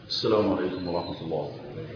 السلام عليكم ورحمة الله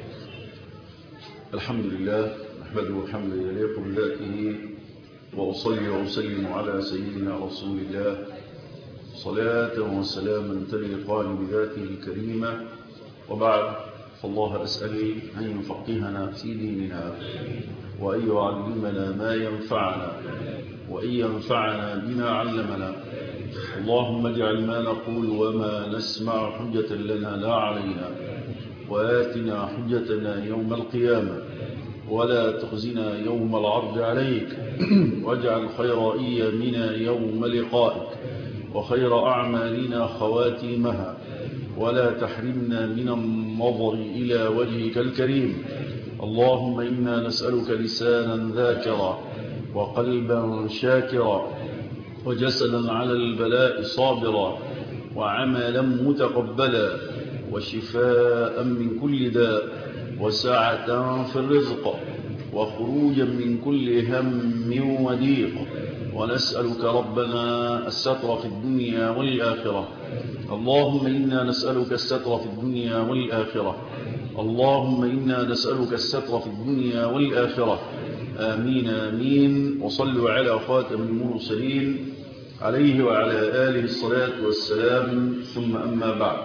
الحمد لله نحمده حمدا يليق بذاته وأصلي وأسلم على سيدنا رسول الله صلاة وسلاما تليقان بذاته الكريمة وبعد فالله أسأل أن يفقهنا في ديننا وأن يعلمنا ما ينفعنا وأن ينفعنا بما علمنا اللهم اجعل ما نقول وما نسمع حجة لنا لا علينا وآتنا حجتنا يوم القيامة ولا تخزنا يوم العرض عليك واجعل خير أيامنا يوم لقائك وخير أعمالنا خواتيمها ولا تحرمنا من النظر إلى وجهك الكريم اللهم إنا نسألك لسانا ذاكرا وقلبا شاكرا وجسدا على البلاء صابرا وعملا متقبلا وشفاء من كل داء وسعة في الرزق وخروجا من كل هم وضيق ونسألك ربنا الستر في الدنيا والآخرة اللهم إنا نسألك الستر في الدنيا والآخرة اللهم إنا نسألك الستر في الدنيا والآخرة آمين آمين وصلوا على خاتم المرسلين عليه وعلى آله الصلاة والسلام ثم أما بعد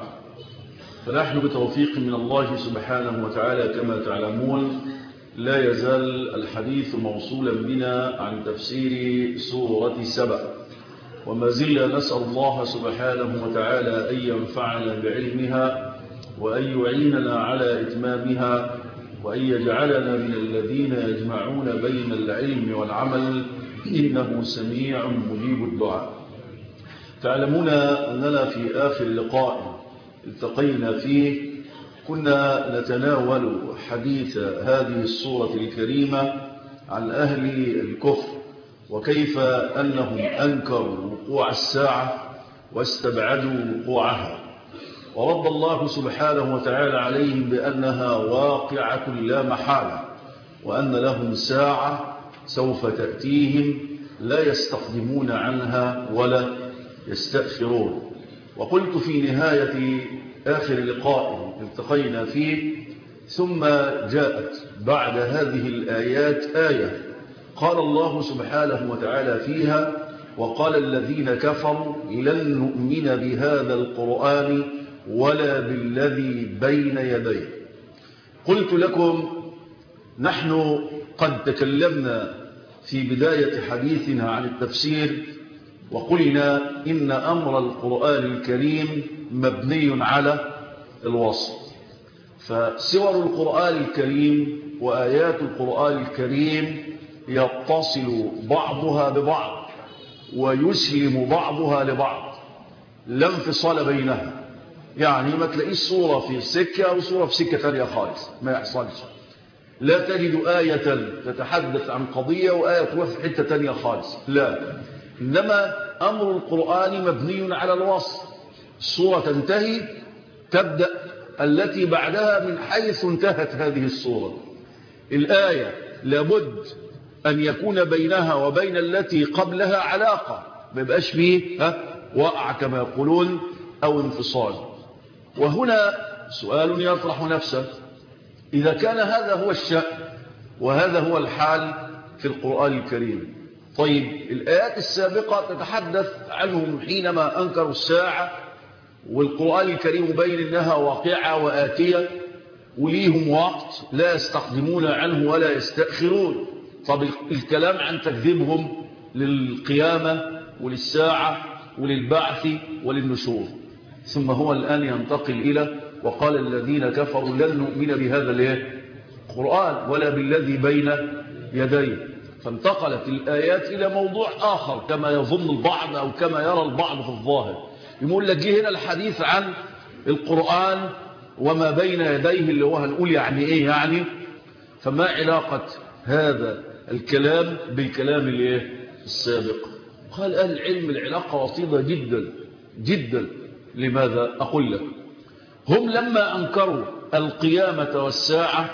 فنحن بتوفيق من الله سبحانه وتعالى كما تعلمون لا يزال الحديث موصولا بنا عن تفسير سورة سبأ وما زلنا نسأل الله سبحانه وتعالى أن ينفعنا بعلمها وأن يعيننا على إتمامها وأن يجعلنا من الذين يجمعون بين العلم والعمل إنه سميع مجيب الدعاء تعلمون أننا في آخر لقاء التقينا فيه كنا نتناول حديث هذه الصورة الكريمة عن أهل الكفر وكيف أنهم أنكروا وقوع الساعة واستبعدوا وقوعها ورد الله سبحانه وتعالى عليهم بأنها واقعة لا محالة وأن لهم ساعة سوف تأتيهم لا يستقدمون عنها ولا يستأخرون وقلت في نهاية آخر لقاء التقينا فيه ثم جاءت بعد هذه الآيات آية قال الله سبحانه وتعالى فيها وقال الذين كفروا لن نؤمن بهذا القرآن ولا بالذي بين يديه قلت لكم نحن قد تكلمنا في بداية حديثنا عن التفسير وقلنا إن أمر القرآن الكريم مبني على الوصف فسور القرآن الكريم وآيات القرآن الكريم يتصل بعضها ببعض ويسلم بعضها لبعض لا انفصال بينها يعني ما تلاقيش صورة في سكة وصورة في سكة ثانية خالص ما يحصلش لا تجد آية تتحدث عن قضية وآية تروح في حتة ثانية خالص لا إنما أمر القرآن مبني على الوصف الصورة تنتهي تبدأ التي بعدها من حيث انتهت هذه الصورة الآية لابد أن يكون بينها وبين التي قبلها علاقة ما يبقاش فيه ها وقع كما يقولون أو انفصال وهنا سؤال يطرح نفسه إذا كان هذا هو الشأن وهذا هو الحال في القرآن الكريم طيب الآيات السابقة تتحدث عنهم حينما أنكروا الساعة والقرآن الكريم بين أنها واقعة وآتية وليهم وقت لا يستقدمون عنه ولا يستأخرون طب الكلام عن تكذيبهم للقيامة وللساعة وللبعث وللنشور ثم هو الآن ينتقل إلى وقال الذين كفروا لن نؤمن بهذا الايه القرآن ولا بالذي بين يديه فانتقلت الآيات إلى موضوع آخر كما يظن البعض أو كما يرى البعض في الظاهر يقول لك جه هنا الحديث عن القرآن وما بين يديه اللي هو هنقول يعني إيه يعني فما علاقة هذا الكلام بالكلام الايه السابق قال أهل العلم العلاقة وطيدة جدا جدا لماذا أقول لك هم لما أنكروا القيامة والساعة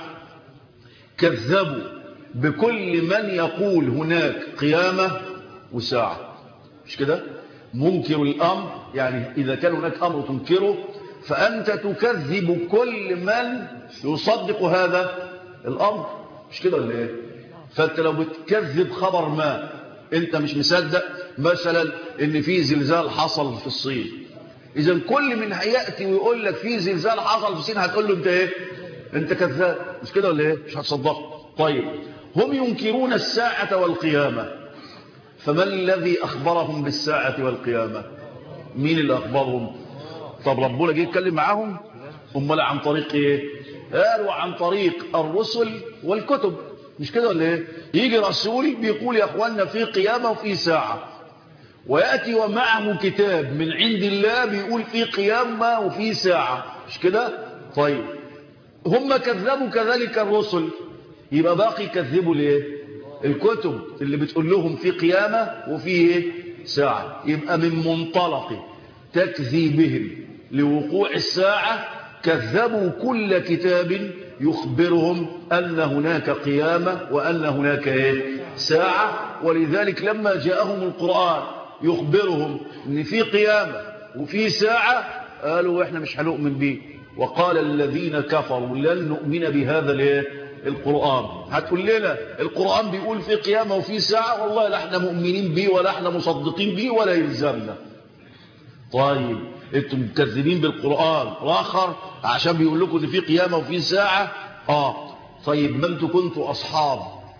كذبوا بكل من يقول هناك قيامة وساعة مش كده منكر الأمر يعني إذا كان هناك أمر تنكره فأنت تكذب كل من يصدق هذا الأمر مش كده ولا ايه فأنت لو بتكذب خبر ما أنت مش مصدق مثلا ان في زلزال حصل في الصين إذا كل من هيأتي ويقول لك في زلزال حصل في الصين هتقول له أنت إيه أنت كذاب مش كده ولا إيه مش هتصدقه طيب هم ينكرون الساعة والقيامة فمن الذي أخبرهم بالساعة والقيامة مين اللي أخبرهم طب ربنا جه يتكلم معاهم امال عن طريق ايه قالوا عن طريق الرسل والكتب مش كده ولا ايه يجي رسول بيقول يا اخوانا في قيامه وفي ساعه وياتي ومعه كتاب من عند الله بيقول في قيامه وفي ساعه مش كده طيب هم كذبوا كذلك الرسل يبقى باقي يكذبوا ليه الكتب اللي بتقول لهم في قيامه وفي ايه ساعه يبقى من منطلق تكذيبهم لوقوع الساعة كذبوا كل كتاب يخبرهم أن هناك قيامة وأن هناك إيه؟ ساعة ولذلك لما جاءهم القرآن يخبرهم أن في قيامة وفي ساعة قالوا إحنا مش هنؤمن به وقال الذين كفروا لن نؤمن بهذا الإيه؟ القرآن هتقول لنا القرآن بيقول في قيامة وفي ساعة والله لا احنا مؤمنين به ولا احنا مصدقين به ولا يلزمنا طيب انتم مكذبين بالقرآن راخر عشان بيقول لكم ان في قيامة وفي ساعة اه طيب ما انتم كنتوا اصحاب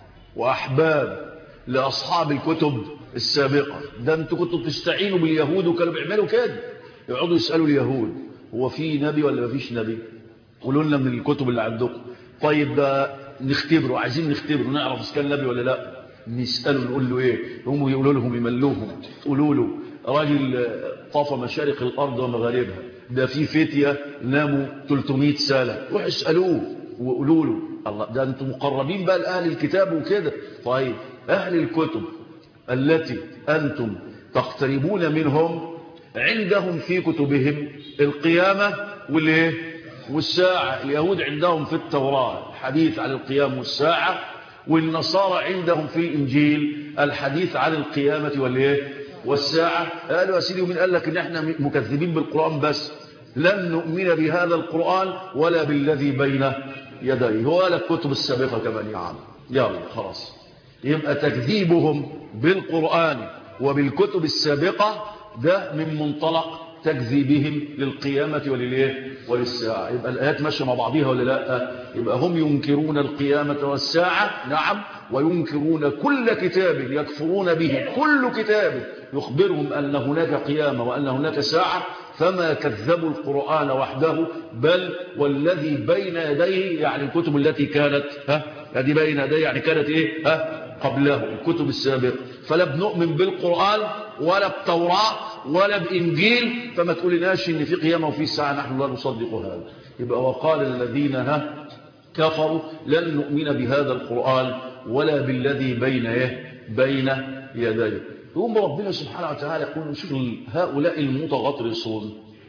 واحباب لاصحاب الكتب السابقة ده انتم كنتوا بتستعينوا باليهود وكانوا بيعملوا كده يقعدوا يسألوا اليهود هو في نبي ولا ما فيش نبي قولوا لنا من الكتب اللي عندكم طيب ده نختبره عايزين نختبره نعرف اذا كان نبي ولا لا نسأله نقول له ايه هم يقولوا لهم يملوهم تقولوا له راجل طاف مشارق الأرض ومغاربها ده في فتية ناموا 300 سنة روح اسألوه وقولوا له الله ده أنتم مقربين بقى لأهل الكتاب وكده طيب أهل الكتب التي أنتم تقتربون منهم عندهم في كتبهم القيامة والإيه والساعة اليهود عندهم في التوراة الحديث عن القيام والساعة والنصارى عندهم في الإنجيل الحديث عن القيامة والإيه والساعة قالوا يا سيدي ومن قال لك ان احنا مكذبين بالقرآن بس لن نؤمن بهذا القرآن ولا بالذي بين يديه ولا الكتب السابقة كمان يا عم يلا خلاص يبقى تكذيبهم بالقرآن وبالكتب السابقة ده من منطلق تكذيبهم للقيامة وللإيه وللساعة يبقى الآيات ماشية مع بعضها ولا لا يبقى هم ينكرون القيامة والساعة نعم وينكرون كل كتاب يكفرون به كل كتاب يخبرهم أن هناك قيامة وأن هناك ساعة فما كذبوا القرآن وحده بل والذي بين يديه يعني الكتب التي كانت ها الذي بين يديه يعني كانت إيه ها قبله الكتب السابقة فلا بنؤمن بالقرآن ولا بتوراة ولا بإنجيل فما تقولناش إن في قيامة وفي ساعة نحن لا نصدق هذا يبقى وقال الذين ها كفروا لن نؤمن بهذا القرآن ولا بالذي بين إيه بين يديه يقوم ربنا سبحانه وتعالى يقول شوف هؤلاء المتغطرسون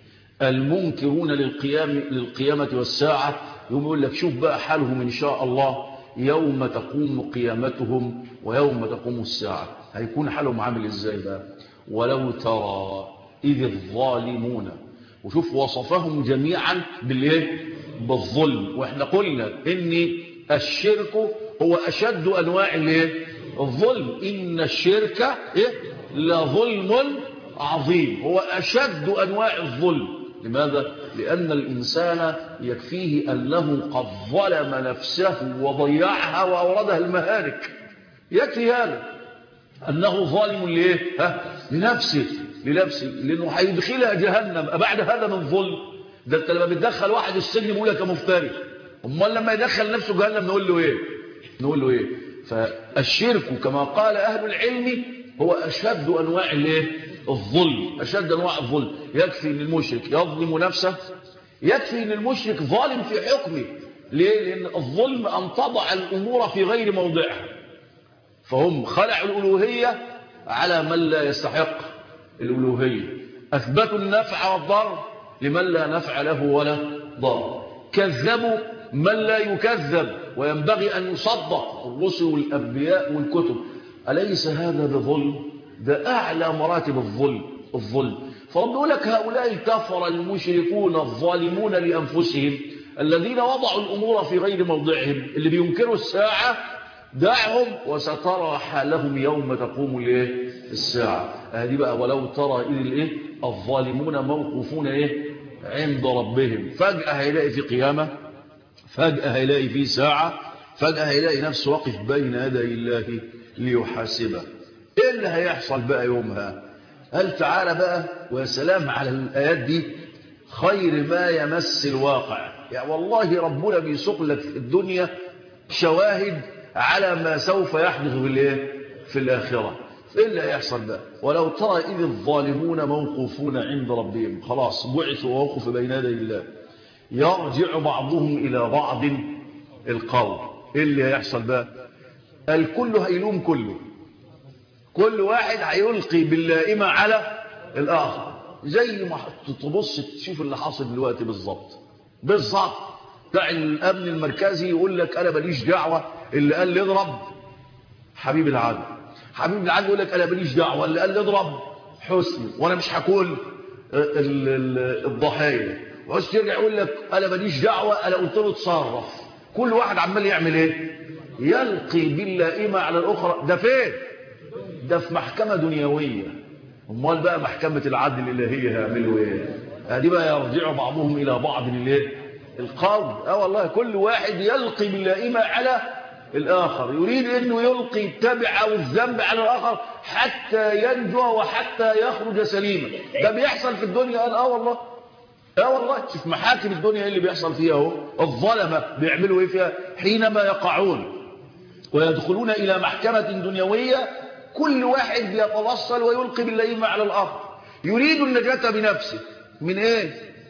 المنكرون للقيام للقيامة والساعة يقوم يقول لك شوف بقى حالهم إن شاء الله يوم تقوم قيامتهم ويوم تقوم الساعة هيكون حالهم عامل ازاي بقى ولو ترى إذ الظالمون وشوف وصفهم جميعا بالايه بالظلم واحنا قلنا ان الشرك هو اشد انواع الايه الظلم ان الشرك ايه لظلم عظيم هو اشد انواع الظلم لماذا لان الانسان يكفيه انه قد ظلم نفسه وضيعها واوردها المهالك يكفي هذا انه ظالم لايه ها لنفسه لنفسه لانه هيدخلها جهنم بعد هذا من ظلم ده انت لما بتدخل واحد السجن بيقول لك مفتري امال لما يدخل نفسه جهنم نقول له ايه نقول له ايه فالشرك كما قال اهل العلم هو اشد انواع الايه الظلم اشد انواع الظلم يكفي ان المشرك يظلم نفسه يكفي ان المشرك ظالم في حكمه ليه لان الظلم ان تضع الامور في غير موضعها فهم خلعوا الالوهيه على من لا يستحق الالوهيه اثبتوا النفع والضر لمن لا نفع له ولا ضر كذبوا من لا يكذب وينبغي أن يصدق الرسل والأنبياء والكتب أليس هذا بظلم ده أعلى مراتب الظلم الظلم فرب يقول لك هؤلاء الكفر المشركون الظالمون لأنفسهم الذين وضعوا الأمور في غير موضعهم اللي بينكروا الساعة دعهم وسترى حالهم يوم تقوم الايه الساعة هذه بقى ولو ترى إذ الايه الظالمون موقوفون ايه عند ربهم فجأة هيلاقي في قيامة فجأة هيلاقي في ساعة فجأة هيلاقي نفسه واقف بين يدي الله ليحاسبه ايه اللي هيحصل بقى يومها هل تعالى بقى ويا سلام على الآيات دي خير ما يمس الواقع يعني والله ربنا بيسوق لك في الدنيا شواهد على ما سوف يحدث في الايه في الآخرة ايه اللي هيحصل بقى ولو ترى إذ الظالمون موقوفون عند ربهم خلاص بعثوا ووقفوا بين يدي الله يرجع بعضهم إلى بعض القول ايه اللي هيحصل بقى الكل هيلوم كله كل واحد هيلقي باللائمة على الآخر زي ما تبص تشوف اللي حاصل دلوقتي بالظبط بالظبط بتاع الأمن المركزي يقول لك أنا ماليش دعوة اللي قال لي اضرب حبيب العدل حبيب العدل يقول لك أنا ماليش دعوة اللي قال لي اضرب حسني وأنا مش هكون الضحايا وعايز ترجع يقول لك أنا ماليش دعوة أنا قلت له اتصرف كل واحد عمال يعمل ايه يلقي باللائمة على الأخرى ده فين ده في محكمة دنيوية امال بقى محكمة العدل الإلهية هيعملوا ايه ادي بقى يرجع بعضهم إلى بعض الايه القول اه والله كل واحد يلقي باللائمة على الآخر يريد أنه يلقي التبع أو الذنب على الآخر حتى ينجو وحتى يخرج سليما ده بيحصل في الدنيا قال اه والله اه والله شوف محاكم الدنيا ايه اللي بيحصل فيها اهو الظلمة بيعملوا ايه فيها حينما يقعون ويدخلون إلى محكمة دنيوية كل واحد يتوصل ويلقي باللئيمة على الآخر يريد النجاة بنفسه من ايه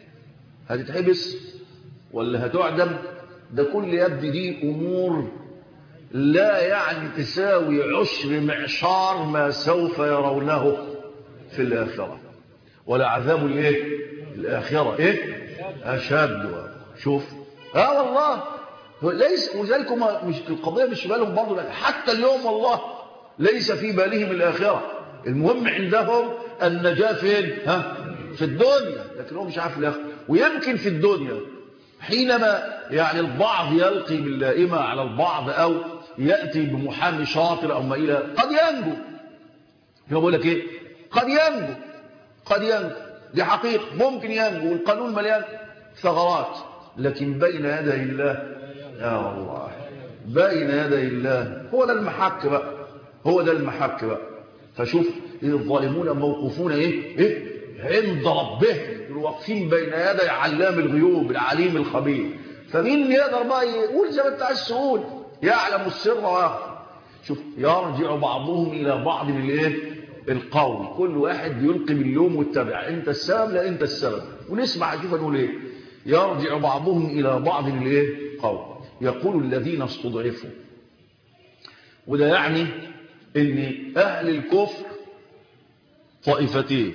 هتتحبس ولا هتعدم ده كل يد دي أمور لا يعني تساوي عشر معشار ما سوف يرونه في الآخرة ولا عذاب الايه الآخرة ايه أشد شوف اه والله ليس وذلك مش القضية مش بالهم برضه حتى اليوم والله ليس في بالهم الآخرة المهم عندهم النجاة فين ها في الدنيا لكن هو مش عارف الآخرة ويمكن في الدنيا حينما يعني البعض يلقي باللائمة على البعض أو يأتي بمحامي شاطر أو ما إلى قد ينجو هو بقول لك إيه قد ينجو قد ينجو دي حقيقة ممكن ينجو والقانون مليان ثغرات لكن بين يدي الله يا الله بين يدي الله هو ده المحك بقى هو ده المحك بقى فشوف الظالمون موقوفون ايه ايه عند ربهم واقفين بين يدي علام الغيوب العليم الخبير فمين يقدر بقى يقول زي ما انت عايز تقول يعلم السر واخر شوف يرجع بعضهم الى بعض الايه القول كل واحد يلقي باليوم والتبع انت السبب لا انت السبب ونسمع شوف نقول ايه يرجع بعضهم الى بعض الايه قول يقول الذين استضعفوا وده يعني ان اهل الكفر طائفتين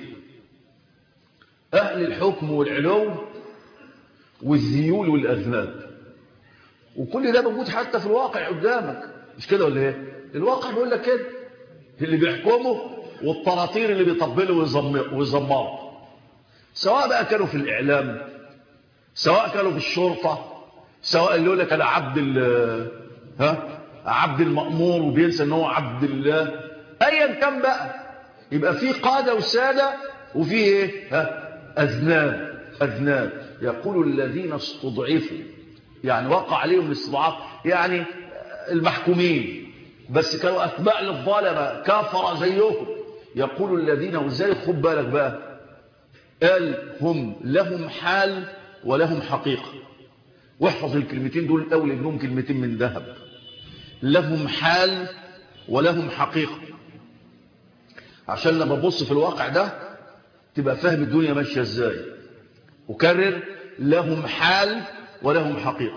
اهل الحكم والعلو والذيول والاذناب وكل ده موجود حتى في الواقع قدامك مش كده ولا ايه الواقع بيقول لك كده اللي بيحكموا والطراطير اللي بيطبلوا ويزمروا سواء بقى كانوا في الاعلام سواء كانوا في الشرطه سواء اللي يقول لك انا عبد ها عبد المأمور وبينسى ان هو عبد الله ايا كان بقى يبقى في قادة وسادة وفي ايه ها اذناب اذناب يقول الذين استضعفوا يعني وقع عليهم الاستضعاف يعني المحكومين بس كانوا اتباع للظالمة كافر زيهم يقول الذين وازاي خد بالك بقى قال هم لهم حال ولهم حقيقة واحفظ الكلمتين دول الاول لانهم كلمتين من ذهب لهم حال ولهم حقيقة عشان لما تبص في الواقع ده تبقى فاهم الدنيا ماشية ازاي وكرر لهم حال ولهم حقيقة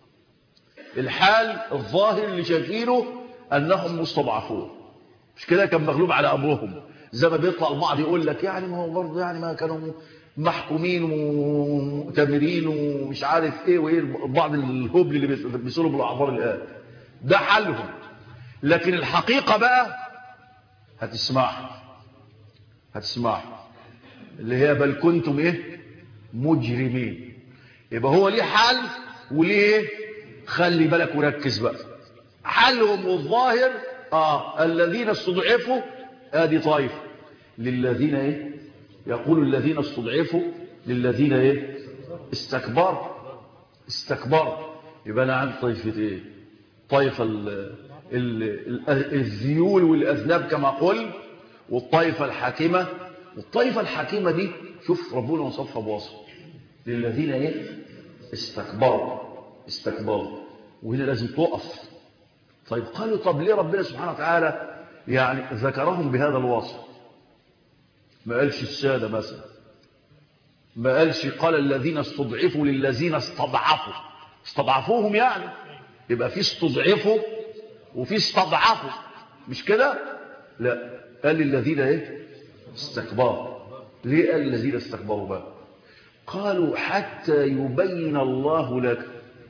الحال الظاهر اللي شايفينه انهم مستضعفون مش كده كان مغلوب على امرهم زي ما بيطلع البعض يقول لك يعني ما هو برضه يعني ما كانوا محكومين ومؤتمرين ومش عارف ايه وايه بعض الهبل اللي بيصيروا بالاعذار الان ده حلهم لكن الحقيقة بقى هتسمعها هتسمعها اللي هي بل كنتم ايه مجرمين يبقى هو ليه حل وليه خلي بالك وركز بقى حلهم الظاهر اه الذين استضعفوا ادي طائفه للذين ايه يقول الذين استضعفوا للذين ايه استكبروا استكبروا يبقى انا عندي طائفه ايه طائفه ال ال ال الذيول والاذناب كما قلت والطائفه الحاكمه والطائفه الحاكمه دي شوف ربنا وصفها بوصف للذين ايه استكبروا استكبروا وهنا لازم تقف طيب قالوا طب ليه ربنا سبحانه وتعالى يعني ذكرهم بهذا الوصف ما قالش السادة مثلا ما قالش قال الذين استضعفوا للذين استضعفوا استضعفوهم يعني يبقى في استضعفوا وفي استضعفوا مش كده لا قال للذين ايه استكبروا ليه قال الذين استكبروا بقى قالوا حتى يبين الله لك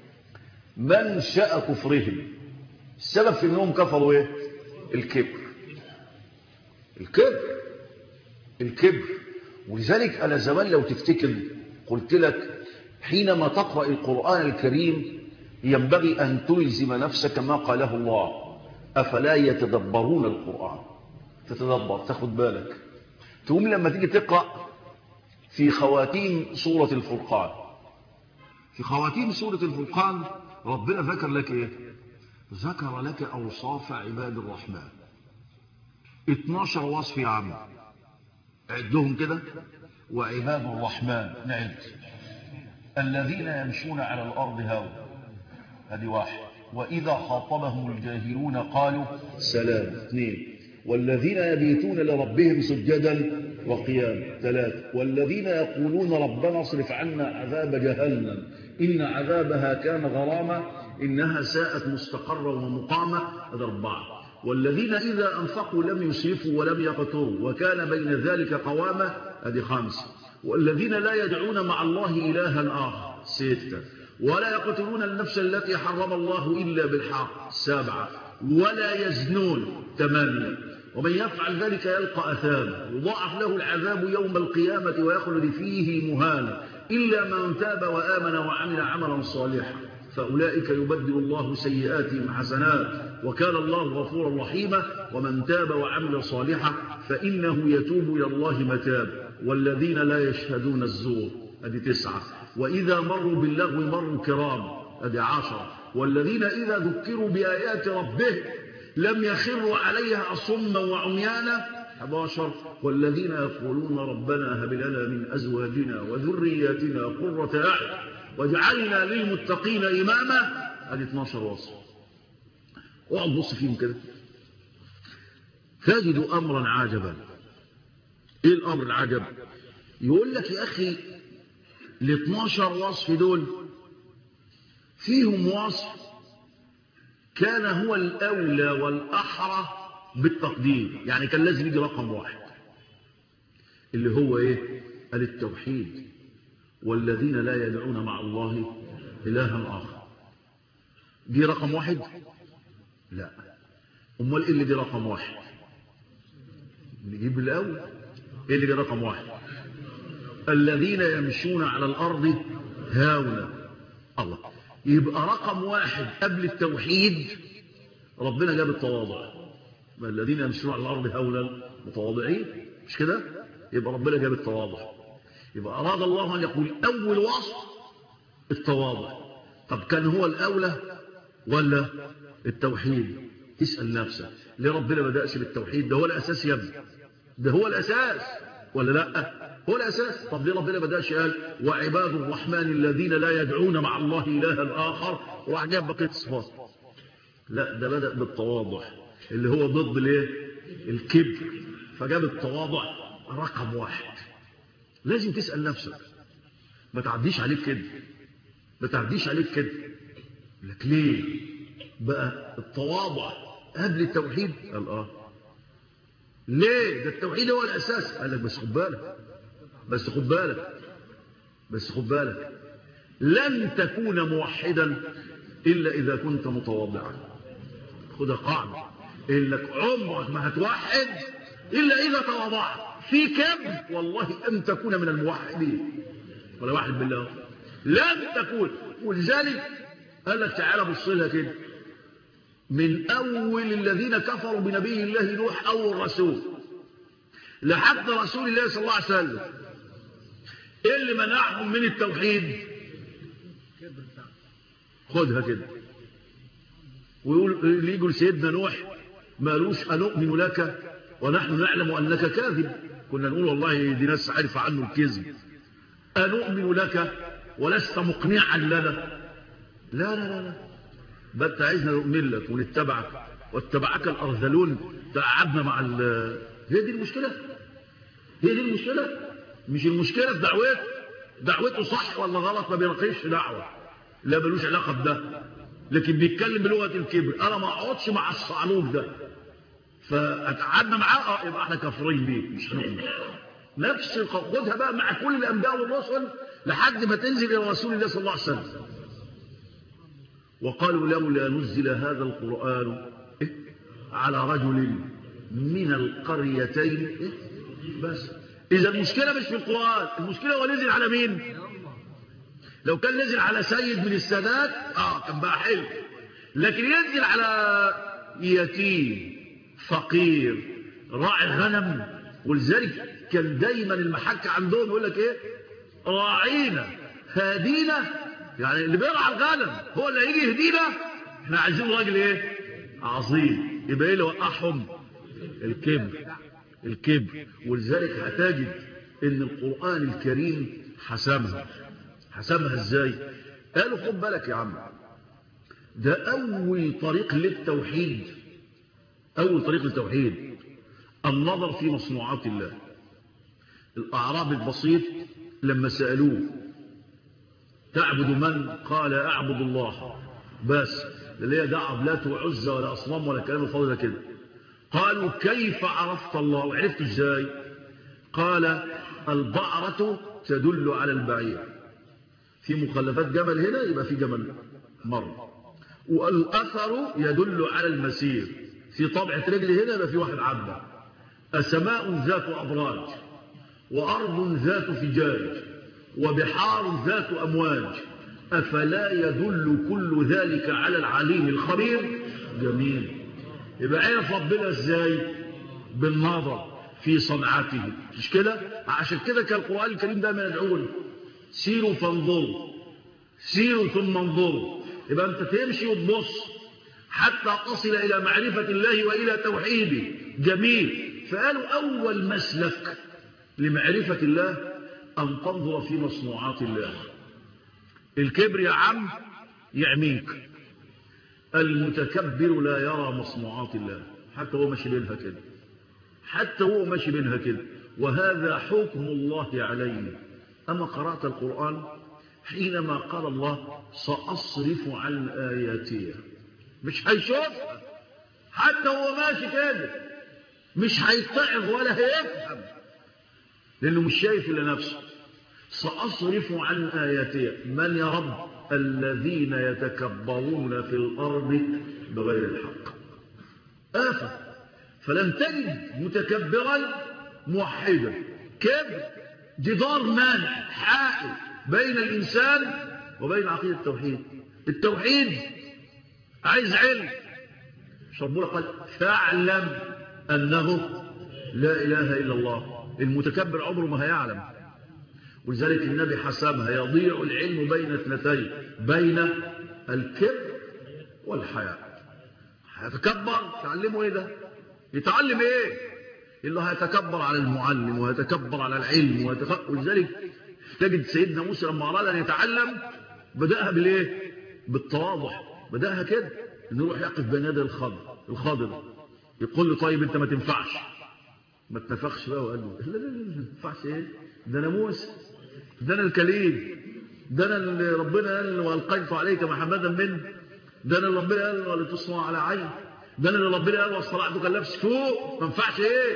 منشأ كفرهم السبب في انهم كفروا ايه الكبر الكبر الكبر ولذلك انا زمان لو تفتكر قلت لك حينما تقرأ القرآن الكريم ينبغي أن تلزم نفسك ما قاله الله أفلا يتدبرون القرآن تتدبر تاخد بالك تقوم لما تيجي تقرأ في خواتيم سورة الفرقان في خواتيم سورة الفرقان ربنا ذكر لك ايه ذكر لك أوصاف عباد الرحمن 12 وصف يا عم عدهم كده وعباد الرحمن نعد الذين يمشون على الأرض هاو هذه واحد وإذا خاطبهم الجاهلون قالوا سلام اثنين والذين يبيتون لربهم سجدا وقياما ثلاثة والذين يقولون ربنا اصرف عنا عذاب جهنم إن عذابها كان غراما إنها ساءت مستقرا ومقاما هذا أربعة والذين إذا أنفقوا لم يسرفوا ولم يقتروا وكان بين ذلك قواما هذه خمسة والذين لا يدعون مع الله إلها آخر ستة ولا يقتلون النفس التي حرم الله إلا بالحق سبعة ولا يزنون ثمانية ومن يفعل ذلك يلقى أثاما يضاعف له العذاب يوم القيامة ويخلد فيه مهانا إلا من تاب وآمن وعمل عملا صالحا فأولئك يبدل الله سيئاتهم حسنات وكان الله غفورا رحيما ومن تاب وعمل صالحا فإنه يتوب إلى الله متاب والذين لا يشهدون الزور هذه تسعة وإذا مروا باللغو مروا كرام هذه عشرة والذين إذا ذكروا بآيات ربهم لم يخروا عليها صما وعميانا 11 والذين يقولون ربنا هب لنا من أزواجنا وذرياتنا قرة أعين واجعلنا للمتقين إماما هذه 12 وصف اقعد بص فيهم كده تجد أمرا عجبا إيه الأمر العجب يقول لك يا أخي ال 12 وصف دول فيهم وصف كان هو الأولى والأحرى بالتقدير يعني كان لازم يجي رقم واحد اللي هو إيه قال التوحيد والذين لا يدعون مع الله إلها آخر دي رقم واحد لا أمال إيه اللي دي رقم واحد نجيب الأول إيه اللي دي رقم واحد الذين يمشون على الأرض هاونا الله يبقى رقم واحد قبل التوحيد ربنا جاب التواضع الذين يمشون على الأرض هولا متواضعين مش كده يبقى ربنا جاب التواضع يبقى أراد الله أن يقول أول وصف التواضع طب كان هو الأولى ولا التوحيد تسأل نفسك ليه ربنا ما بدأش بالتوحيد ده هو الأساس يا ابني ده هو الأساس ولا لا هو الأساس طب ليه ربنا ما بدأش قال وعباد الرحمن الذين لا يدعون مع الله إلها آخر وعجاب بقية الصفات لا ده بدأ بالتواضع اللي هو ضد الايه الكبر فجاب التواضع رقم واحد لازم تسأل نفسك ما تعديش عليك كده ما تعديش عليك كده لك ليه بقى التواضع قبل التوحيد قال اه ليه ده التوحيد هو الأساس قال لك بس خد بالك بس خد بالك بس خد بالك لن تكون موحدا إلا إذا كنت متواضعا خدها قاعدة إنك عمرك ما هتوحد إلا إذا تواضعت في كبر والله أن تكون من الموحدين ولا واحد بالله لن تكون ولذلك قال لك تعالى بص لها كده من أول الذين كفروا بنبي الله نوح أول رسول لحد رسول الله صلى الله عليه وسلم ايه اللي منعهم من التوحيد خدها كده ويقول اللي يقول سيدنا نوح مالوش أنؤمن لك ونحن نعلم أنك كاذب كنا نقول والله دي ناس عارفة عنه الكذب أنؤمن لك ولست مقنعا لنا لا لا لا لا بل انت عايزنا نؤمن لك ونتبعك واتبعك الأرذلون تقعدنا مع ال هي دي المشكلة هي دي المشكلة مش المشكلة في دعوته دعوته صح ولا غلط ما بيرقيش دعوة لا ملوش علاقة بده لكن بيتكلم بلغة الكبر أنا ما أقعدش مع الصعلوك ده فأتعدنا معاه اه يبقى احنا كافرين بيه مش هنؤمن نفس خدها بقى مع كل الأنبياء والرسل لحد ما تنزل إلى رسول الله صلى الله عليه وسلم وقالوا لولا نزل هذا القرآن إيه؟ على رجل من القريتين إيه؟ بس إذا المشكلة مش في القرآن المشكلة هو نزل على مين لو كان نزل على سيد من السادات آه كان بقى حلو لكن ينزل على يتيم فقير راعي غنم ولذلك كان دايما المحك عندهم يقول لك ايه راعينا هادينا يعني اللي بيرعى الغنم هو اللي هيجي يهدينا احنا عايزين راجل ايه عظيم يبقى ايه اللي وقعهم الكبر الكبر ولذلك هتجد ان القرآن الكريم حسمها حسمها ازاي قالوا خد بالك يا عم ده اول طريق للتوحيد اول طريق للتوحيد النظر في مصنوعات الله الاعراب البسيط لما سألوه تعبد من قال اعبد الله بس لا هي دعوه لا وعزة ولا اصنام ولا كلام فاضي كده قالوا كيف عرفت الله وعرفت ازاي قال البعرة تدل على البعير في مخلفات جمل هنا يبقى في جمل مر والأثر يدل على المسير في طبعة رجل هنا يبقى في واحد عبد السماء ذات أبراج وأرض ذات فجاج وبحار ذات أمواج أفلا يدل كل ذلك على العليم الخبير جميل يبقى عرف ربنا ازاي بالنظر في صنعته مش كده عشان كده كان القرآن الكريم دايما يدعونا سيروا فانظروا سيروا ثم انظروا يبقى انت تمشي وتبص حتى تصل الى معرفة الله والى توحيده جميل فقالوا اول مسلك لمعرفة الله ان تنظر في مصنوعات الله الكبر يا عم يعميك المتكبر لا يرى مصنوعات الله حتى هو ماشي بينها كده حتى هو ماشي بينها كده وهذا حكم الله علينا أما قرأت القرآن حينما قال الله سأصرف عن آياتي مش هيشوفها حتى هو ماشي كده مش هيتعظ ولا هيفهم لأنه مش شايف إلا نفسه سأصرف عن آياتي من يا رب الذين يتكبرون في الأرض بغير الحق آفة فلم تجد متكبرا موحدا كبر جدار مانع حائل بين الإنسان وبين عقيدة التوحيد التوحيد عايز علم ربنا قال فاعلم أنه لا إله إلا الله المتكبر عمره ما هيعلم ولذلك النبي حسبها يضيع العلم بين اثنتين بين الكبر والحياء هيتكبر تعلمه ايه ده يتعلم ايه اللي هيتكبر على المعلم ويتكبر على العلم ويتكبر ولذلك تجد سيدنا موسى لما اراد ان يتعلم بداها بالايه بالتواضع بداها كده انه يروح يقف بين يدي الخضر الخضر يقول له طيب انت ما تنفعش ما تنفخش بقى وقال له لا لا لا ما تنفعش ايه ده انا موسى ده انا الكليم ده انا اللي ربنا قال والقيت عليك محمدا منه ده انا اللي ربنا قال ولتصنع على عين ده انا اللي ربنا قال واصطلعتك اللبس فوق ما ينفعش ايه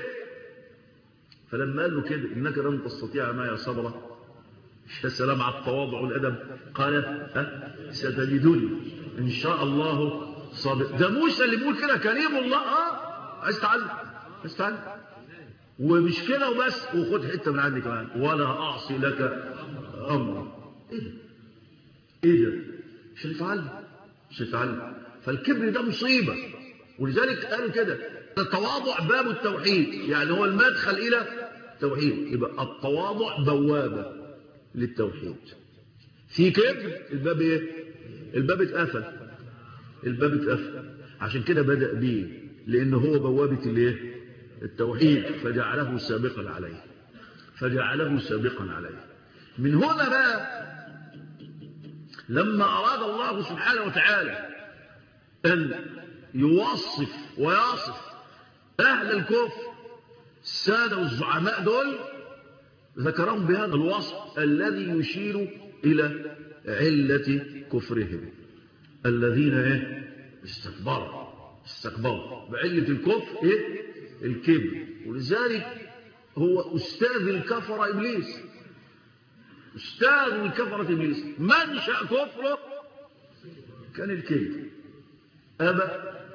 فلما قال له كده انك لن تستطيع معي صبرا يا سلام على التواضع والادب قال ها ستجدني ان شاء الله صابر ده موسى اللي بيقول كده كريم الله اه عايز تعلم عايز تعلم ومش كده وبس وخد حته من عندي كمان ولا اعصي لك امرا ايه ده ايه ده مش هنتعلم مش هنتعلم فالكبر ده مصيبه ولذلك قالوا كده التواضع باب التوحيد يعني هو المدخل الى التوحيد يبقى التواضع بوابه للتوحيد في كبر الباب ايه الباب اتقفل الباب اتقفل عشان كده بدأ بيه لأنه هو بوابة الايه التوحيد فجعله سابقا عليه فجعله سابقا عليه من هنا بقى لما أراد الله سبحانه وتعالى أن يوصف ويصف أهل الكفر السادة والزعماء دول ذكرهم بهذا الوصف الذي يشير إلى علة كفرهم الذين ايه استكبروا استكبروا بعلة الكفر ايه الكبر ولذلك هو أستاذ الكفر إبليس أستاذ الكفرة إبليس منشأ كفره كان الكبر أبى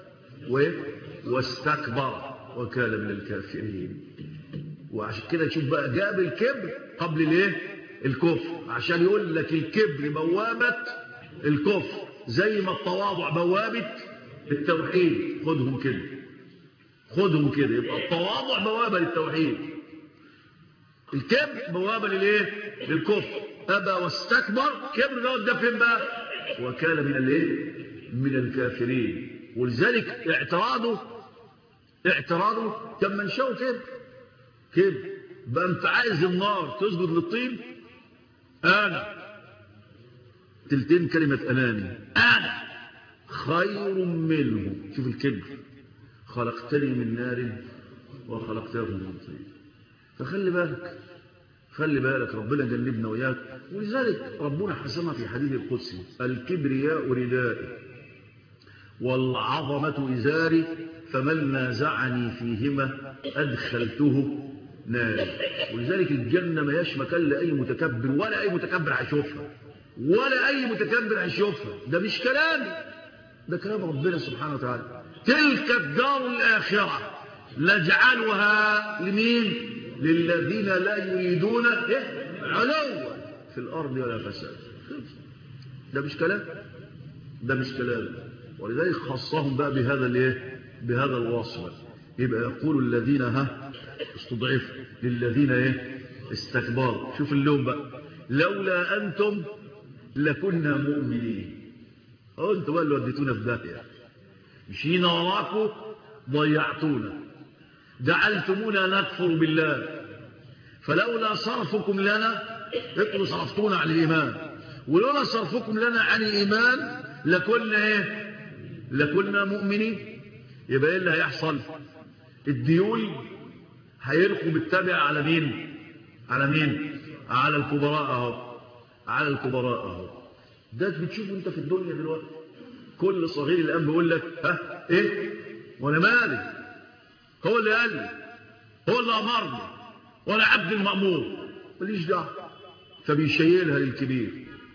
واستكبر وكان من الكافرين وعشان كده تشوف بقى جاب الكبر قبل الايه الكفر عشان يقول لك الكبر بوابة الكفر زي ما التواضع بوابة التوحيد خدهم كده خدهم كده يبقى التواضع بوابة للتوحيد الكبر بوابة للايه للكفر أبى واستكبر كبر ده ده فين بقى وكان من الايه من الكافرين ولذلك اعتراضه اعتراضه كان منشأه كده كده بقى انت عايز النار تسجد للطين انا تلتين كلمة اناني انا خير منه شوف الكبر خلقتني من نار وخلقته من طين فخلي بالك خلي بالك ربنا جنبنا وياك ولذلك ربنا حسمها في حديث القدسي الكبرياء ردائي والعظمة إزاري فمن نازعني فيهما أدخلته نار ولذلك الجنة ما ياش مكان لأي متكبر ولا أي متكبر هيشوفها ولا أي متكبر هيشوفها ده مش كلام ده كلام ربنا سبحانه وتعالى تلك الدار الآخرة نجعلها لمين للذين لا يريدون إيه؟ علوا في الأرض ولا فساد ده مش كلام ده مش كلام ولذلك خصهم بقى بهذا الايه بهذا الوصف يبقى يقول الذين ها استضعفوا للذين ايه استكبروا شوف اللون بقى لولا انتم لكنا مؤمنين اه انتوا بقى اللي وديتونا في داهيه مشينا وراكم ضيعتونا جعلتمونا نكفر بالله فلولا صرفكم لنا انتوا صرفتونا عن الايمان ولولا صرفكم لنا عن الايمان لكنا ايه لكنا مؤمنين يبقى ايه اللي هيحصل الديول هيرقوا بالتابع على مين على مين على الكبراء اهو على الكبراء اهو ده بتشوفه انت في الدنيا دلوقتي كل صغير الان بيقول لك ها ايه وانا مالي هو اللي قال لي هو اللي امرني وانا عبد المامور ماليش دعوه فبيشيلها للكبير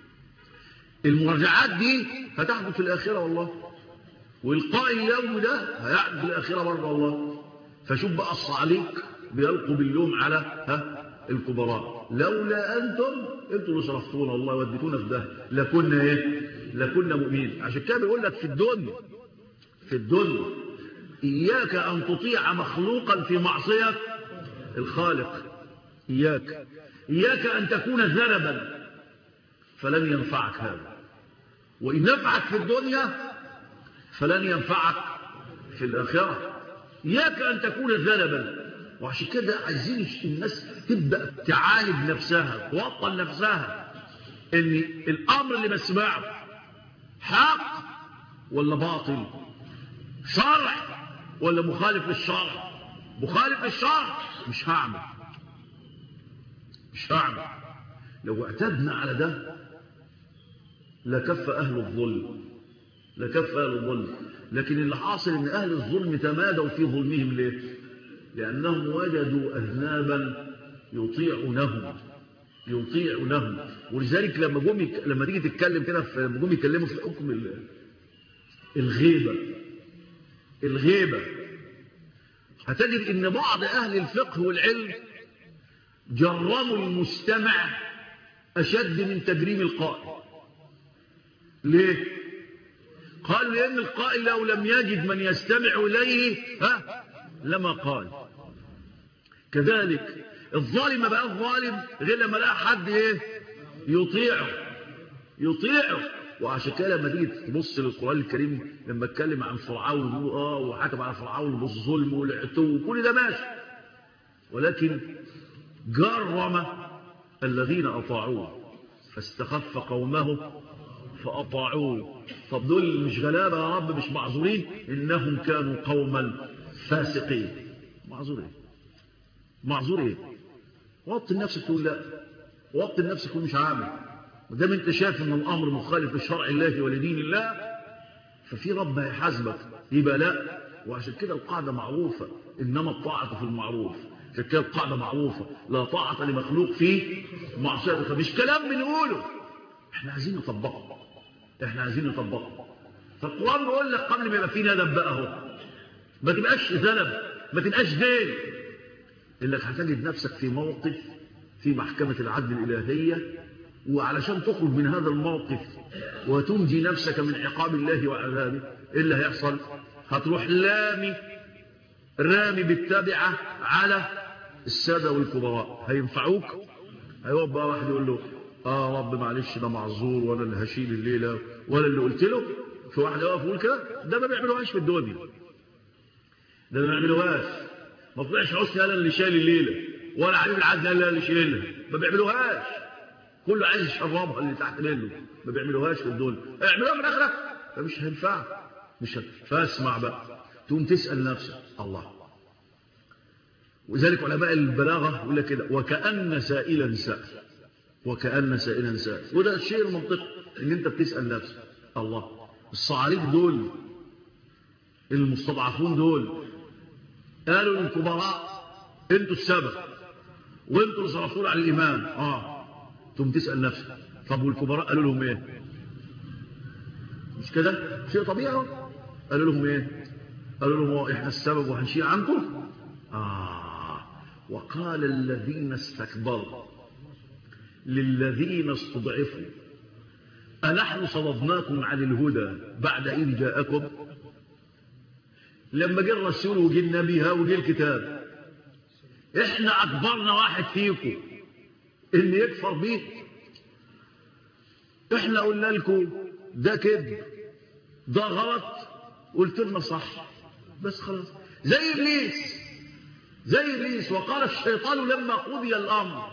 المراجعات دي هتحدث في الاخره والله والقاء اليوم ده هيحدث في الاخره برضه والله فشوف بقى الصعاليك بيلقوا باللوم على ها الكبراء لولا انتم انتوا اللي صرفتونا والله وديتونا في ده لكنا ايه لكنا مؤمنين عشان كده بيقول لك في الدنيا في الدنيا اياك ان تطيع مخلوقا في معصيه الخالق اياك اياك ان تكون ذنبا فلن ينفعك هذا وان نفعك في الدنيا فلن ينفعك في الاخره اياك ان تكون ذنبا وعشان كده عايزين الناس تبدا تعالج نفسها توطن نفسها ان الامر اللي بسمعه حق ولا باطل شرع ولا مخالف للشرع مخالف للشرع مش هعمل مش هعمل لو اعتدنا على ده لكف اهل الظلم لكف اهل الظلم لكن اللي حاصل ان اهل الظلم تمادوا في ظلمهم ليه لانهم وجدوا اذنابا يطيعونهم يطيعونهم ولذلك لما جم يك... لما تيجي تتكلم كده في لما جم يتكلموا في حكم ال... الغيبه الغيبه هتجد ان بعض اهل الفقه والعلم جرموا المستمع اشد من تجريم القائل ليه قال لان القائل لو لم يجد من يستمع اليه ها لما قال كذلك الظالم بقى الظالم غير لما لقى حد ايه يطيعه يطيعه وعشان كده لما تيجي تبص للقران الكريم لما اتكلم عن فرعون يقول اه وحكم على فرعون بالظلم والعتو وكل ده ماشي ولكن جرم الذين اطاعوه فاستخف قومه فاطاعوه طب دول مش غلابه يا رب مش معذورين انهم كانوا قوما فاسقين معذورين معذور ايه وطن نفسك تقول لا وطن نفسك تقول مش عامل ودام انت شايف ان الامر مخالف لشرع الله ولدين الله ففي رب هيحاسبك يبقى لا وعشان كده القاعده معروفه انما الطاعه في المعروف عشان كده القاعده معروفه لا طاعه لمخلوق في معصيه مش كلام بنقوله احنا عايزين نطبقه احنا عايزين نطبقه فالقران بيقول لك قبل ما يبقى في ندب بقى اهو ما تبقاش ذنب ما تبقاش دين انك هتجد نفسك في موقف في محكمة العدل الإلهية وعلشان تخرج من هذا الموقف وتنجي نفسك من عقاب الله وعذابه ايه اللي هيحصل هتروح لامي رامي بالتابعة على السادة والكبراء هينفعوك هيقف بقى واحد يقول له اه رب معلش ده معذور وانا اللي هشيل الليلة ولا اللي قلت له في واحد يقف يقول كده ده ما بيعملوهاش في الدنيا ده ما بيعملوهاش ما طلعش حسني انا اللي شايل الليله ولا علي العدل انا اللي شايلها ما بيعملوهاش كله عايز يشربها اللي تحت منه ما بيعملوهاش في الدنيا اعملوها في الاخره فمش هينفع مش هينفع. فاسمع بقى تقوم تسال نفسك الله وذلك علماء البلاغه يقول لك كده وكان سائلا سال وكان سائلا سال وده الشيء المنطقي ان انت بتسال نفسك الله الصعاليك دول المستضعفون دول قالوا للكبراء انتوا السبب وانتوا اللي صرفتوا على الايمان اه ثم تسال نفسك طب والكبراء قالوا لهم ايه مش كده شيء طبيعي قالوا لهم ايه قالوا لهم احنا السبب وهنشيل عنكم اه وقال الذين استكبروا للذين استضعفوا أنحن صددناكم عن الهدى بعد إذ جاءكم لما جه الرسول وجه النبي ها وجه الكتاب احنا اكبرنا واحد فيكم اللي يكفر بيه احنا قلنا لكم ده كذب ده غلط قلت لنا صح بس خلاص زي ابليس زي ابليس وقال الشيطان لما قضي الامر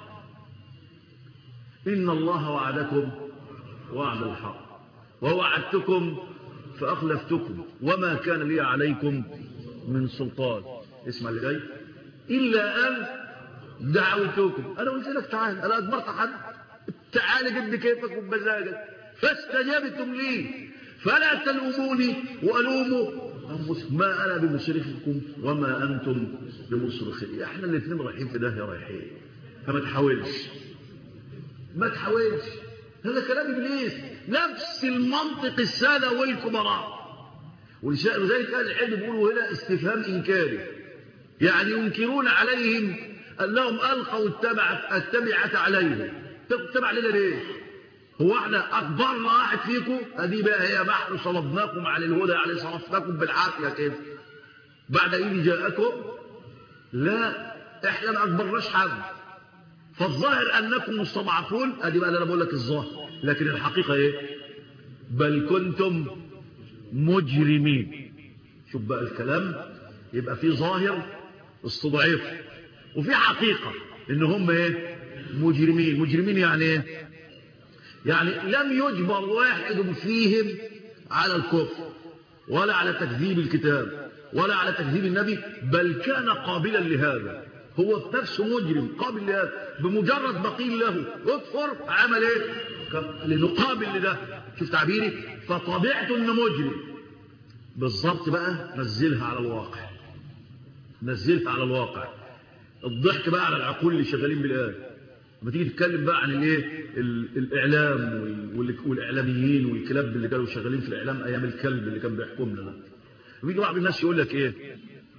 ان الله وعدكم وعد الحق ووعدتكم فأخلفتكم وما كان لي عليكم من سلطان اسمع اللي جاي إلا أن دعوتكم أنا قلت لك تعال أنا أدمرت حد تعال جد كيفك وبمزاجك فاستجابتم لي فلا تلوموني وألوموا ما أنا بمصرخكم وما أنتم بمصرخي احنا الاثنين رايحين في داهية رايحين فما تحاولش ما تحاولش هذا كلام ابليس نفس المنطق الساده والكبراء ولذلك اهل العلم بيقولوا هنا استفهام انكاري يعني ينكرون عليهم انهم القوا التبعه التبعه عليهم تتبع لنا ليه هو احنا اكبرنا واحد فيكم ادي بقى هي نحن صلبناكم على الهدى يعني صرفناكم بالعافيه كده بعد اذ جاءكم لا احنا ما اكبرناش حد فالظاهر أنكم مستضعفون أدي بقى أنا بقول لك الظاهر لكن الحقيقة إيه بل كنتم مجرمين شوف بقى الكلام يبقى في ظاهر استضعف وفي حقيقة إن هم إيه مجرمين مجرمين يعني إيه يعني لم يجبر واحد فيهم على الكفر ولا على تكذيب الكتاب ولا على تكذيب النبي بل كان قابلا لهذا هو بنفسه مجرم قابل لهذا بمجرد ما قيل له اكفر عمل ايه لنقابل لده شوف تعبيري فطبيعته انه مجرم بالظبط بقى نزلها على الواقع نزلها على الواقع الضحك بقى على العقول اللي شغالين بالايه لما تيجي تتكلم بقى عن الايه الاعلام والاعلاميين والكلاب اللي كانوا شغالين في الاعلام ايام الكلب اللي كان بيحكمنا ده ويجي بعض الناس يقول لك ايه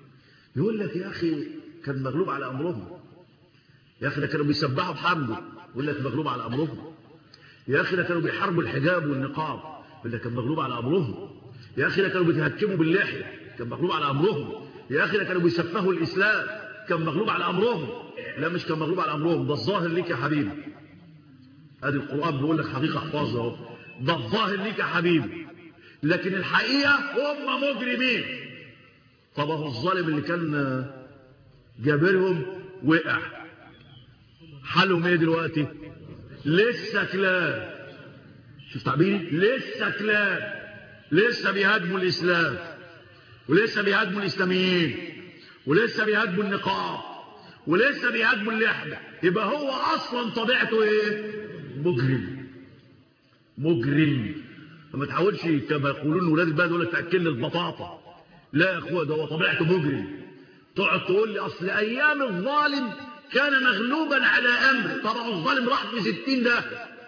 يقول لك يا أخي كان مغلوب على أمرهم يا أخي ده كانوا بيسبحوا بحمده يقول لك مغلوب على أمرهم يا أخي ده كانوا بيحاربوا الحجاب والنقاب يقول لك كان مغلوب على أمرهم يا أخي ده كانوا بيتهكموا باللحية كان مغلوب على أمرهم يا أخي ده كانوا بيسفهوا الإسلام كان مغلوب على أمرهم لا مش كان مغلوب على أمرهم ده الظاهر ليك يا حبيبي ادي القرآن بيقول لك حقيقة احفظها اهو ده الظاهر ليك يا حبيبي لكن الحقيقة هم مجرمين طب اهو الظالم اللي كان جابرهم وقع حالهم ايه دلوقتي لسه كلاب شوف تعبيري لسه كلاب لسه بيهاجموا الاسلام ولسه بيهاجموا الاسلاميين ولسه بيهاجموا النقاب ولسه بيهاجموا اللحمه يبقى هو اصلا طبيعته ايه مجرم مجرم ما تحاولش كما يقولون ولاد البلد يقول لك تاكل البطاطا لا يا اخويا ده هو طبيعته مجرم تقعد تقول لي اصل ايام الظالم كان مغلوبا على امر طبعا الظالم راح في ستين ده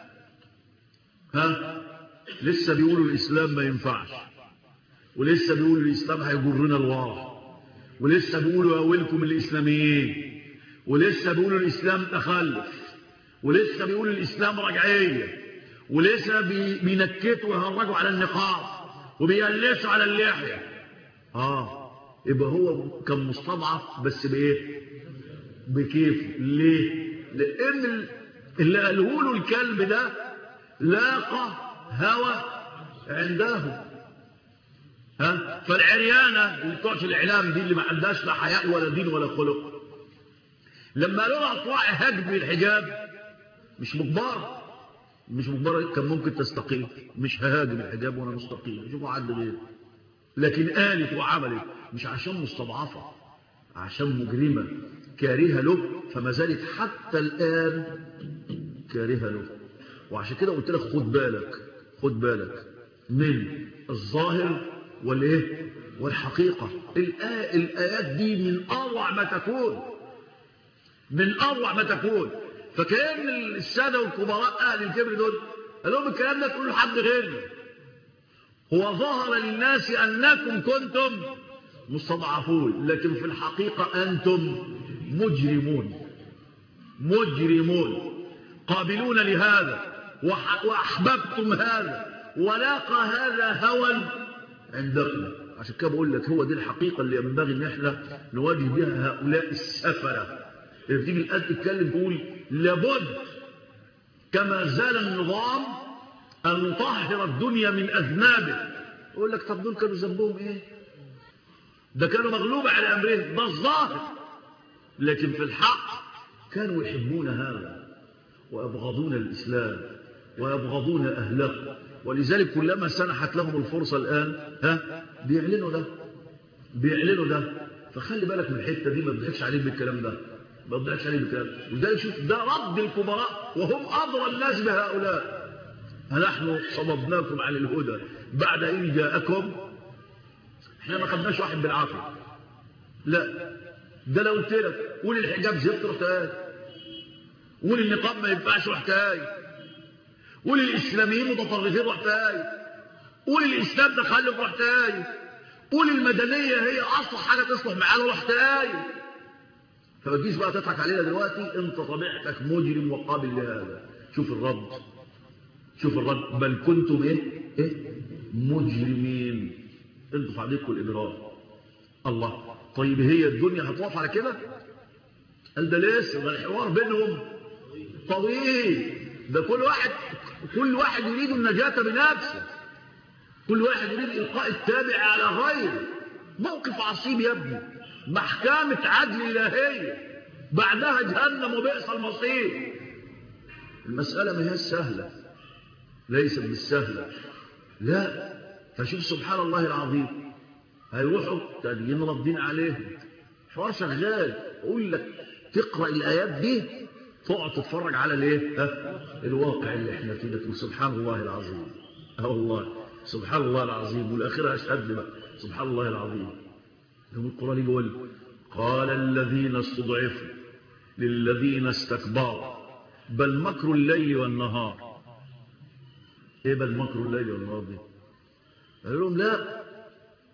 ها لسه بيقولوا الاسلام ما ينفعش ولسه بيقولوا الاسلام هيجرنا لورا ولسه بيقولوا اولكم الاسلاميين ولسه بيقولوا الاسلام تخلف ولسه بيقولوا الاسلام رجعيه ولسه بينكتوا ويهرجوا على النقاب وبيقلسوا على اللحيه اه يبقى هو كان مستضعف بس بايه بكيف ليه لان اللي قاله له الكلب ده لاقى هوى عنده ها فالعريانه اللي بتوع الاعلام دي اللي ما عندهاش لا حياء ولا دين ولا خلق لما قالوا لها اطلعي هاجمي الحجاب مش مجبره مش مجبره كان ممكن تستقيم مش ههاجم الحجاب وانا مستقيم شوفوا عد غير لكن قالت وعملت مش عشان مستضعفه عشان مجرمه كارهه له فما زالت حتى الان كارهه له وعشان كده قلت لك خد بالك خد بالك من الظاهر والايه والحقيقه الآية الايات دي من اروع ما تكون من اروع ما تكون فكان الساده والكبراء اهل الكبر دول قال لهم الكلام ده تقولوا لحد غيرنا هو ظهر للناس انكم كنتم مستضعفون لكن في الحقيقه انتم مجرمون مجرمون قابلون لهذا واحببتم هذا ولاقى هذا هوى عندكم عشان كده بقول لك هو دي الحقيقه اللي ينبغي ان احنا نواجه بها هؤلاء السفره اللي بتيجي الآن تتكلم تقول لابد كما زال النظام أن نطهر الدنيا من أذنابه يقول لك طب دول كانوا ذنبهم إيه ده كانوا مغلوبة على أمرهم ده الظاهر لكن في الحق كانوا يحبون هذا ويبغضون الإسلام ويبغضون أهله ولذلك كلما سنحت لهم الفرصة الآن ها بيعلنوا ده بيعلنوا ده فخلي بالك من الحتة دي ما تضحكش عليهم بالكلام ده ما تضحكش عليهم بالكلام ولذلك شوف ده رد الكبراء وهم أضرى الناس بهؤلاء نحن صددناكم عن الهدى بعد إن جاءكم احنا ما خدناش واحد بالعافية لا ده لو قلت لك قول الحجاب زفت رحت قايل قول النقاب ما ينفعش رحت قايل قول الإسلاميين متطرفين رحت قايل قول الإسلام تخلف رحت قايل قول المدنية هي أصلح حاجة تصلح معانا رحت قايل فما تجيش بقى تضحك علينا دلوقتي انت طبيعتك مجرم وقابل لهذا شوف الرد شوف الرد بل كنتم ايه ايه مجرمين انتوا في عليكم الاجرام الله طيب هي الدنيا هتقف على كده قال ده لسه ده الحوار بينهم طويل ده كل واحد كل واحد يريد النجاة بنفسه كل واحد يريد إلقاء التابع على غيره موقف عصيب يا ابني محكمة عدل إلهية بعدها جهنم وبئس المصير المسألة ما هي سهلة ليست بالسهلة لا فشوف سبحان الله العظيم هيروحوا تدين ربين عليهم حوار شغال اقول لك تقرا الايات دي تقعد تتفرج على الايه الواقع اللي احنا فيه ده سبحان الله العظيم اه والله سبحان الله العظيم والاخره اشهد بقى سبحان الله العظيم يوم القران يقول قال الذين استضعفوا للذين استكبروا بل مكر الليل والنهار ايه بل مكر الليل والنهار دي قال لهم لا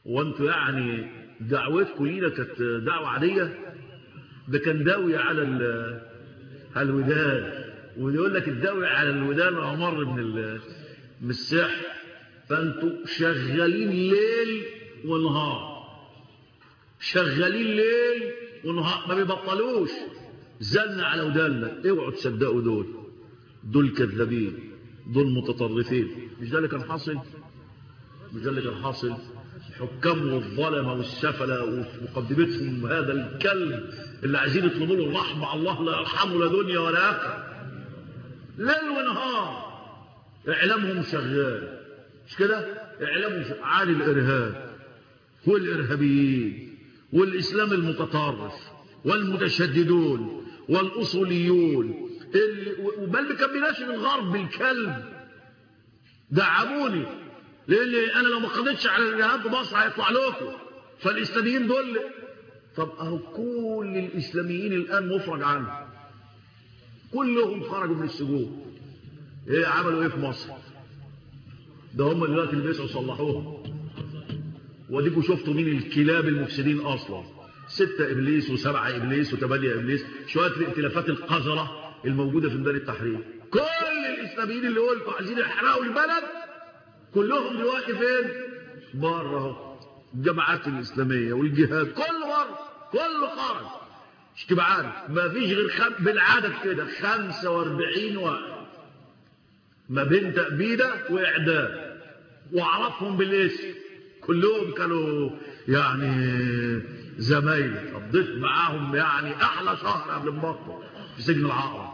وانتوا يعني دعوتكم لينا كانت دعوة عادية ده كان داوي على على الودان ويقول لك الداوي على الودان أمر من من السحر فانتوا شغالين ليل ونهار شغالين ليل ونهار ما بيبطلوش زلنا على وداننا اوعوا تصدقوا دول دول كذابين دول متطرفين مش ده اللي كان حاصل مش ده اللي كان حاصل الحكام والظلمه والسفله وفي مقدمتهم هذا الكلب اللي عايزين يطلبوا له الرحمه الله لا يرحمه لا دنيا ولا اخره ليل ونهار اعلامهم شغال مش كده اعلامهم عن الارهاب والارهابيين والاسلام المتطرف والمتشددون والاصوليون اللي بل كان بيناشد الغرب بالكلب دعموني لان انا لو ما قضيتش على الارهاب في مصر هيطلع لكم فالاسلاميين دول طب اهو كل الاسلاميين الان مفرج عنهم كلهم خرجوا من السجون ايه عملوا ايه في مصر ده هم دلوقتي اللي بيسعوا يصلحوهم واديكوا شفتوا مين الكلاب المفسدين اصلا ستة ابليس وسبعة ابليس وثمانية ابليس شوية الائتلافات القذرة الموجودة في ميدان التحرير كل الاسلاميين اللي قلتوا عايزين يحرقوا البلد كلهم دلوقتي فين بره اهو الجماعات الاسلاميه والجهاد كله بره كله خرج مش تبقى عارف ما فيش غير خم... بالعدد كده 45 واحد ما بين تأبيدة وإعدام وأعرفهم بالاسم كلهم كانوا يعني زمايلي قضيت معاهم يعني أحلى شهر قبل ما أطلع في سجن العقرب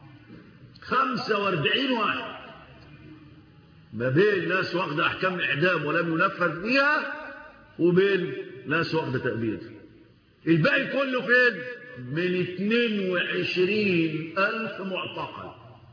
45 واحد ما بين ناس واخدة أحكام إعدام ولم ينفذ فيها وبين ناس واخدة تأبيد الباقي كله فين؟ من 22 ألف معتقل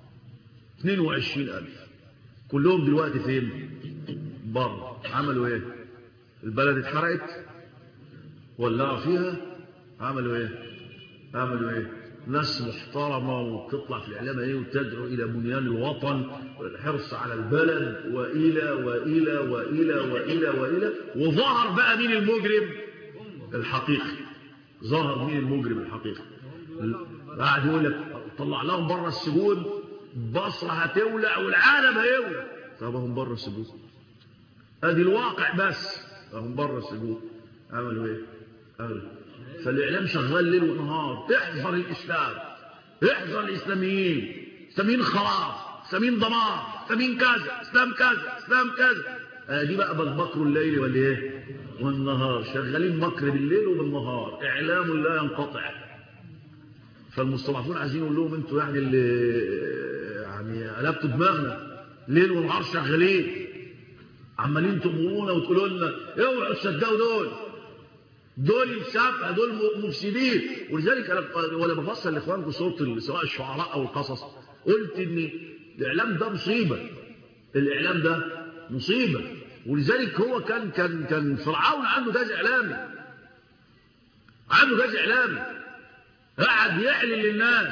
22 ألف كلهم دلوقتي فين؟ بره عملوا إيه؟ البلد اتحرقت ولعوا فيها عملوا إيه؟ عملوا إيه؟ ناس محترمة وتطلع في الإعلام ايه وتدعو إلى بنيان الوطن والحرص على البلد وإلى وإلى وإلى وإلى وإلى وظهر بقى مين المجرم الحقيقي ظهر مين المجرم الحقيقي قاعد يقول لك طلع لهم بره السجون بصرة هتولع والعالم هيولع طب هم بره السجون ادي الواقع بس هم بره السجون عملوا ايه عملوا فالإعلام شغال ليل ونهار احذر الإسلام احذر الإسلاميين إسلاميين خلاص إسلاميين دمار إسلاميين كذا إسلام كذا إسلام كذا آه دي بقى بالمكر الليل ولا إيه والنهار شغالين مكر بالليل وبالنهار إعلام لا ينقطع فالمستضعفون عايزين يقول لهم انتوا يعني اللي يعني قلبتوا دماغنا ليل ونهار شغالين عمالين تمرونا وتقولوا لنا اوعوا تصدقوا دول دول سابقة دول مفسدين ولذلك أنا ولا بفصل لإخوانكم صورة سواء الشعراء أو القصص قلت إن الإعلام ده مصيبة الإعلام ده مصيبة ولذلك هو كان كان كان فرعون عنده جاز إعلامي عنده جاز إعلامي قعد يعلن للناس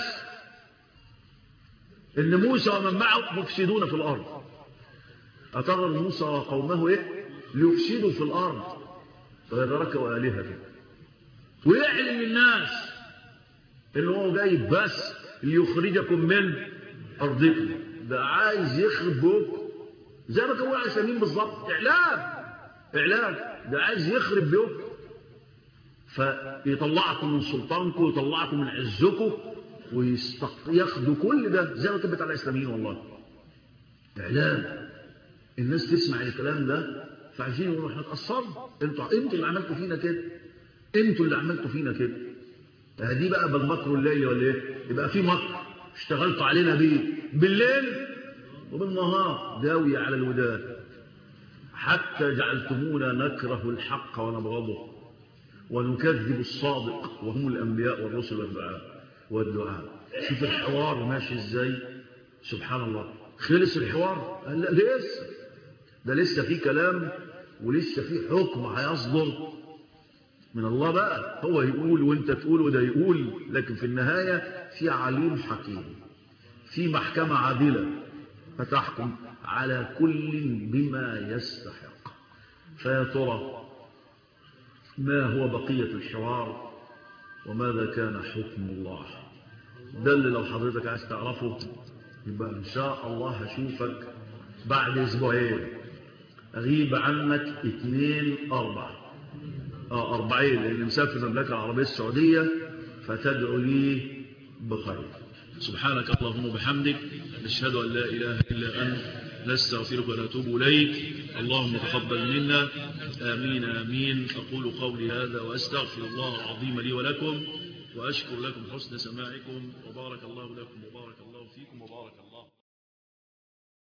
إن موسى ومن معه مفسدون في الأرض أترى موسى وقومه إيه ليفسدوا في الأرض فيدرك وآلهته ويعلم للناس اللي هو جاي بس ليخرجكم من أرضكم ده عايز يخرب بيوتكم زي ما كان على سمين بالظبط إعلام إعلام ده عايز يخرب بيوتكم فيطلعكم من سلطانكم ويطلعكم من عزكم وياخدوا كل ده زي ما كانت على الإسلاميين والله إعلام الناس تسمع الكلام ده فعايزين يقولوا احنا اتأثرنا انتوا انتوا اللي عملتوا فينا كده انتوا اللي عملتوا فينا كده دي بقى بالمكر الليل ولا ايه يبقى في مكر اشتغلتوا علينا بيه بالليل وبالنهار داوية على الودان حتى جعلتمونا نكره الحق ونبغضه ونكذب الصادق وهم الأنبياء والرسل والدعاء والدعاء شوف الحوار ماشي ازاي سبحان الله خلص الحوار قال لا لسه ده لسه في كلام ولسه في حكم هيصدر من الله بقى هو يقول وانت تقول وده يقول لكن في النهاية في عليم حكيم في محكمة عادلة فتحكم على كل بما يستحق فيا ترى ما هو بقية الحوار وماذا كان حكم الله ده اللي لو حضرتك عايز تعرفه يبقى إن شاء الله هشوفك بعد أسبوعين أغيب عنك اثنين أربعة آه أربعين لأن مسافر المملكة العربية السعودية فتدعو لي بخير سبحانك اللهم وبحمدك نشهد أن لا إله إلا أنت نستغفرك ونتوب إليك اللهم تقبل منا آمين آمين أقول قولي هذا وأستغفر الله العظيم لي ولكم وأشكر لكم حسن سماعكم وبارك الله لكم وبارك الله فيكم وبارك الله